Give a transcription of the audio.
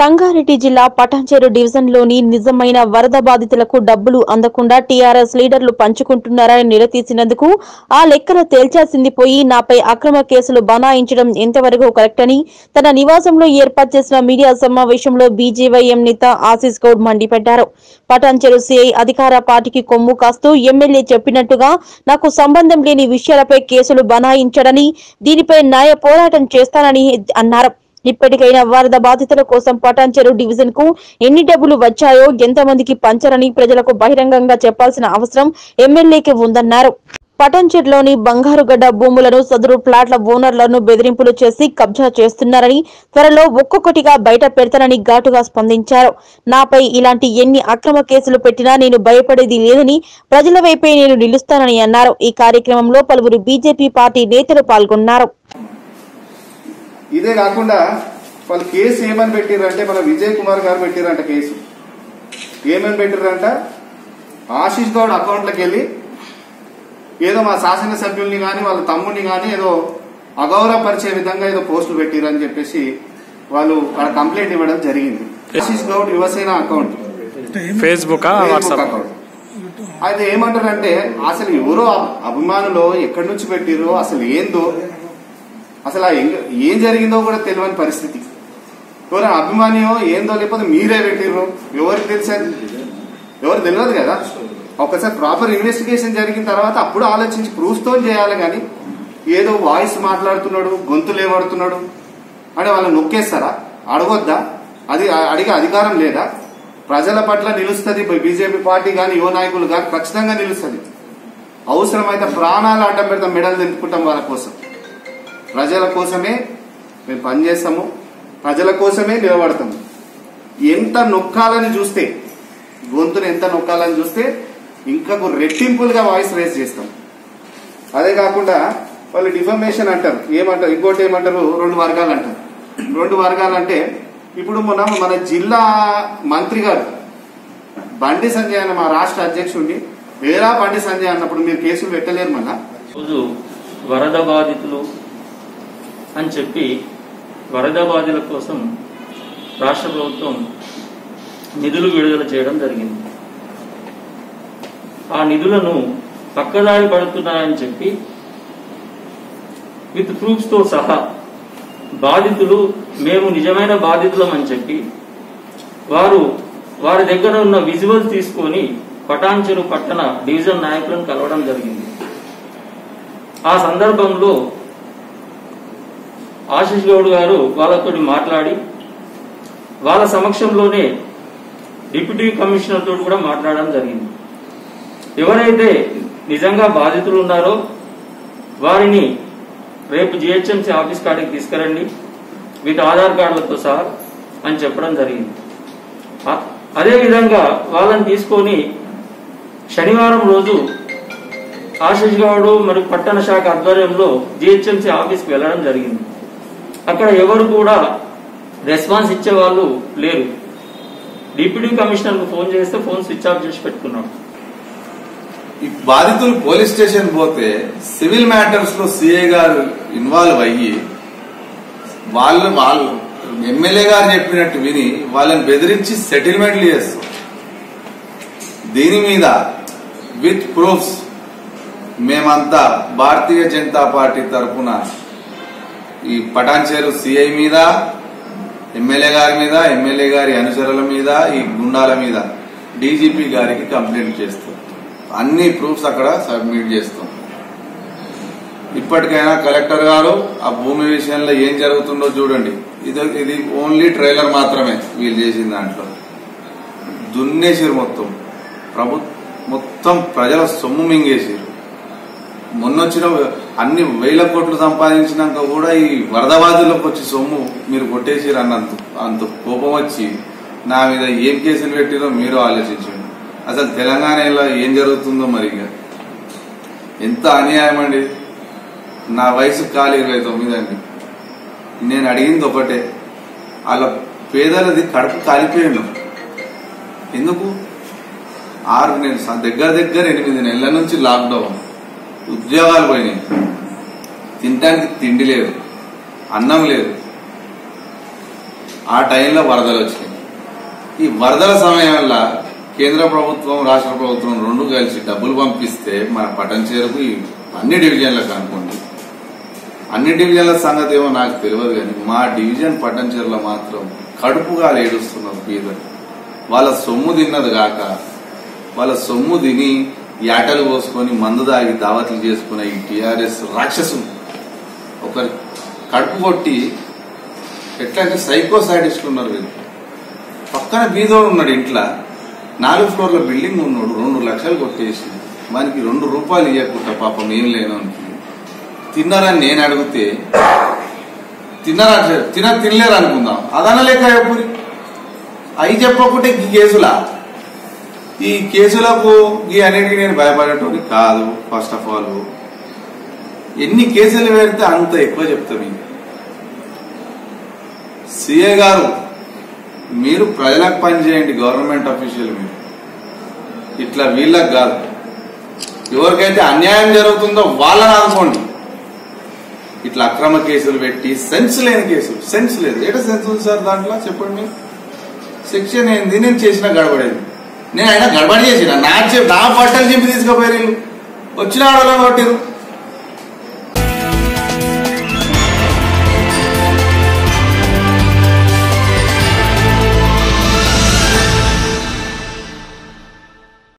సంగారెడ్డి జిల్లా పటాన్చేరు డివిజన్లోని నిజమైన వరద బాధితులకు డబ్బులు అందకుండా టీఆర్ఎస్ లీడర్లు పంచుకుంటున్నారని నిలదీసినందుకు ఆ లెక్కలు తేల్చాల్సింది పోయి నాపై అక్రమ కేసులు బనాయించడం ఎంతవరకు కరెక్ట్ అని తన నివాసంలో ఏర్పాటు చేసిన మీడియా సమావేశంలో బీజేవైఎం నేత ఆశీస్ గౌడ్ మండిపడ్డారు పటాన్చెరు సిఐ అధికార పార్టీకి కొమ్ము కాస్తూ ఎమ్మెల్యే చెప్పినట్టుగా నాకు సంబంధం లేని విషయాలపై కేసులు బనాయించడని దీనిపై న్యాయ పోరాటం చేస్తానని అన్నారు ఇప్పటికైనా వరద బాధితుల కోసం పటాన్చెరు డివిజన్ కు ఎన్ని డబ్బులు వచ్చాయో ఎంతమందికి పంచరని ప్రజలకు బహిరంగంగా చెప్పాల్సిన అవసరం ఎమ్మెల్యేకి ఉందన్నారు పటాన్చెరులోని బంగారుగడ్డ భూములను సదరు ప్లాట్ల ఓనర్లను బెదిరింపులు చేసి కబ్జా చేస్తున్నారని త్వరలో ఒక్కొక్కటిగా బయట పెడతానని ఘాటుగా స్పందించారు నాపై ఇలాంటి ఎన్ని అక్రమ కేసులు పెట్టినా నేను భయపడేది లేదని ప్రజల వైపే నేను నిలుస్తానని అన్నారు ఈ కార్యక్రమంలో పలువురు బీజేపీ పార్టీ నేతలు పాల్గొన్నారు ఇదే కాకుండా వాళ్ళు కేసు ఏమని పెట్టిర్రంటే మన విజయ్ కుమార్ గారు పెట్టిర్రంట కేసు ఏమని పెట్టిర్రంట ఆశీష్ గౌడ్ అకౌంట్లోకి వెళ్ళి ఏదో మా శాసనసభ్యుల్ని కానీ వాళ్ళ తమ్ముడిని కానీ ఏదో అగౌరవపరిచే విధంగా ఏదో పోస్టులు పెట్టిరని చెప్పేసి వాళ్ళు అక్కడ కంప్లైంట్ ఇవ్వడం జరిగింది Ashish Goud Yuvasena account Facebook Facebook WhatsApp account అయితే ఏమంటారంటే అసలు ఎవరో అభిమానులు ఎక్కడి నుంచి పెట్టిరో అసలు ఏందో అసలు ఆ ఎంగ- ఏం జరిగిందో కూడా తెలియని పరిస్థితి ఎవరైనా అభిమానియో ఏందో లేకపోతే మీరే పెట్టిర్రు ఎవరికి తెలుసని ఎవరు తెలియదు కదా ఒకసారి ప్రాపర్ ఇన్వెస్టిగేషన్ జరిగిన తర్వాత అప్పుడు ఆలోచించి ప్రూఫ్ తో చేయాలి కానీ ఏదో వాయిస్ మాట్లాడుతున్నాడు గొంతు లేవడుతున్నాడు అంటే వాళ్ళని నొక్కేస్తారా అడగొద్దా అది అడిగే అధికారం లేదా ప్రజల పట్ల నిలుస్తుంది బీజేపీ పార్టీ కానీ యువ నాయకులు కానీ ఖచ్చితంగా నిలుస్తుంది అవసరమైతే ప్రాణాలు అడ్డం పెడతాం మెడలు దింపుకుంటాం వాళ్ళ కోసం ప్రజల కోసమే మేము పనిచేస్తాము ప్రజల కోసమే నిలబడతాము ఎంత నొక్కాలని చూస్తే గొంతును ఎంత నొక్కాలని చూస్తే ఇంకా రెట్టింపులుగా వాయిస్ రేస్ చేస్తాం అదే కాకుండా వాళ్ళు డిఫర్మేషన్ అంటారు ఏమంటారు ఇంకోటి ఏమంటారు రెండు వర్గాలు అంటారు రెండు వర్గాలు అంటే ఇప్పుడు మొన్న మన జిల్లా మంత్రి గారు బండి సంజయ్ అన్న మా రాష్ట్ర అధ్యక్షుడిని వేరా బండి సంజయ్ అన్నప్పుడు మీరు కేసులు పెట్టలేరు మళ్ళా రోజు వరద బాధితులు అని చెప్పి వరద బాధితుల కోసం రాష్ట్ర ప్రభుత్వం నిధులు విడుదల చేయడం జరిగింది ఆ నిధులను పక్కదారి పడుతున్నారని చెప్పి విత్ ప్రూఫ్స్ తో సహా బాధితులు మేము నిజమైన బాధితులం అని చెప్పి వారు వారి దగ్గర ఉన్న విజువల్స్ తీసుకొని పటాన్చెరు పట్టణ డివిజన్ నాయకులను కలవడం జరిగింది ఆ సందర్భంలో ఆశీష్ గౌడ్ గారు వాళ్ళతో మాట్లాడి వాళ్ళ సమక్షంలోనే డిప్యూటీ కమిషనర్ తోటి కూడా మాట్లాడడం జరిగింది ఎవరైతే నిజంగా బాధితులు ఉన్నారో వారిని రేపు జిహెచ్ఎంసీ ఆఫీస్ కాడికి తీసుకురండి విత్ ఆధార్ కార్డులతో సహా అని చెప్పడం జరిగింది అ- అదేవిధంగా వాళ్ళని తీసుకొని శనివారం రోజు ఆశీష్ గౌడ్ మరియు పట్టణ శాఖ ఆధ్వర్యంలో జిహెచ్ఎంసీ ఆఫీస్కి వెళ్ళడం జరిగింది అక్కడ ఎవరు కూడా రెస్పాన్స్ ఇచ్చే వాళ్ళు లేరు డిప్యూటీ కమిషనర్ కు ఫోన్ చేస్తే ఫోన్ స్విచ్ ఆఫ్ చేసి పెట్టుకున్నాడు ఈ బాధితులు పోలీస్ స్టేషన్ పోతే సివిల్ మ్యాటర్స్ లో సిఏ గారు ఇన్వాల్వ్ అయ్యి వాళ్ళు వాళ్ళు ఎమ్మెల్యే గారు చెప్పినట్టు విని వాళ్ళని బెదిరించి సెటిల్మెంట్లు చేస్తారు దీని మీద విత్ ప్రూఫ్స్ మేమంతా భారతీయ జనతా పార్టీ తరఫున ఈ పటాన్చేరు సిఐ మీద ఎమ్మెల్యే గారి మీద ఎమ్మెల్యే గారి అనుచరుల మీద ఈ గుండాల మీద డీజీపీ గారికి కంప్లైంట్ చేస్తాం అన్ని ప్రూఫ్స్ అక్కడ సబ్మిట్ చేస్తాం ఇప్పటికైనా కలెక్టర్ గారు ఆ భూమి విషయంలో ఏం జరుగుతుందో చూడండి ఇది ఇది ఓన్లీ ట్రైలర్ మాత్రమే వీళ్ళు చేసిన దాంట్లో దున్నేసారు మొత్తం ప్రభు మొత్తం ప్రజల సొమ్ము మింగేసారు మొన్నొచ్చిన అన్ని వేల కోట్లు సంపాదించినాక కూడా ఈ వరద బాధలకు వచ్చి సొమ్ము మీరు కొట్టేసిరు అన్నంత అంత కోపం వచ్చి నా మీద ఏం కేసులు పెట్టిరో మీరు ఆలోచించండి అసలు తెలంగాణలో ఏం జరుగుతుందో మరి ఇక ఎంత అన్యాయం అండి నా వయసు కాలు ఇరవై తొమ్మిది అండి నేను అడిగింది ఒకటే వాళ్ళ పేదలది కడుపు కాలిపోయాను ఎందుకు ఆరు నేను స- దగ్గర దగ్గర ఎనిమిది నెలల నుంచి లాక్డౌన్ ఉద్యోగాలు పోయినాయి తినడానికి తిండి లేదు అన్నం లేదు ఆ టైంలో వరదలు వచ్చినాయి ఈ వరదల సమయంలో కేంద్ర ప్రభుత్వం రాష్ట్ర ప్రభుత్వం రెండు కలిసి డబ్బులు పంపిస్తే మన పటం చేరుకు ఈ అన్ని డివిజన్లకు అనుకోండి అన్ని డివిజన్ల సంగతి ఏమో నాకు తెలియదు కానీ మా డివిజన్ పట్టంచెర్ల మాత్రం కడుపుగా ఏడుస్తున్నారు బీదలు వాళ్ళ సొమ్ము తిన్నది కాక వాళ్ళ సొమ్ము తిని యాటలు పోసుకొని మందు దాగి దావతులు చేసుకున్న ఈ టిఆర్ఎస్ రాక్షసులు ఒకరి కడుపు కొట్టి ఎట్లా అంటే సైకో సాటిస్ట్ ఉన్నారు వీళ్ళు పక్కన బీదోడు ఉన్నాడు ఇంట్లో నాలుగు ఫ్లోర్ల బిల్డింగ్ ఉన్నాడు రెండు లక్షలు కొట్టేసి మనకి రెండు రూపాయలు ఇవ్వకుండా పాపం ఏం లేనోనికి తిన్నారని నేను అడిగితే తిన్నారా తిన తినలేరు అనుకుందాం అదన లేక ఎప్పుడు అవి చెప్పకుంటే ఈ కేసులా ఈ కేసులకు ఈ అన్నిటికీ నేను భయపడేటోని కాదు ఫస్ట్ ఆఫ్ ఆల్ ఎన్ని కేసులు పెడితే అంత ఎక్కువ చెప్తా మీకు సిఏ గారు మీరు ప్రజలకు పనిచేయండి గవర్నమెంట్ అఫీషియల్ మీరు ఇట్లా వీళ్ళకి కాదు ఎవరికైతే అన్యాయం జరుగుతుందో వాళ్ళని ఆదుకోండి ఇట్లా అక్రమ కేసులు పెట్టి సెన్స్ లేని కేసులు సెన్స్ లేదు ఏట సెన్స్ ఉంది సార్ దాంట్లో చెప్పండి మీరు సెక్షన్ ఏంది నేను చేసిన గడబడేది నేను అయినా గడబడి చేసిన నా చెప్ నా బట్టలు చెప్పి తీసుకుపోయారు వీళ్ళు వచ్చిన ఆడలో కొట్టిరు